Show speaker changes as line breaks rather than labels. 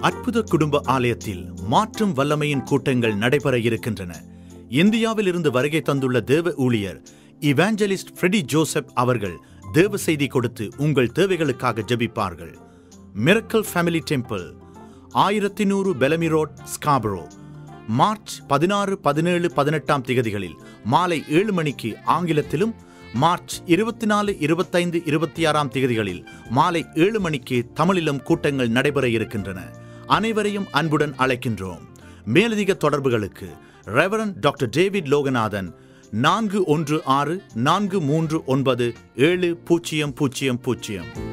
அற்புத குடும்ப ஆலயத்தில் மாற்றும் வல்லமையின் கூட்டங்கள் நடைபெற இருக்கின்றன இந்தியாவில் இருந்து வருகை தந்துள்ள தேவ ஊழியர் இவாஞ்சலிஸ்ட் ஃப்ரெடி ஜோசப் அவர்கள் தேவ செய்தி கொடுத்து உங்கள் தேவைகளுக்காக ஜெபிப்பார்கள் மிரக்கல் ஃபேமிலி டெம்பிள் ஆயிரத்தி நூறு பெலமி ரோட் ஸ்காபரோ மார்ச் பதினாறு பதினேழு பதினெட்டாம் திகதிகளில் மாலை ஏழு மணிக்கு ஆங்கிலத்திலும் மார்ச் இருபத்தி நாலு இருபத்தைந்து இருபத்தி ஆறாம் திகதிகளில் மாலை ஏழு மணிக்கு தமிழிலும் கூட்டங்கள் நடைபெற இருக்கின்றன அனைவரையும் அன்புடன் அழைக்கின்றோம் மேலதிக தொடர்புகளுக்கு ரெவரன் டாக்டர் டேவிட் லோகநாதன் நான்கு ஒன்று ஆறு நான்கு மூன்று ஒன்பது ஏழு பூஜ்ஜியம் பூஜ்ஜியம் பூஜ்ஜியம்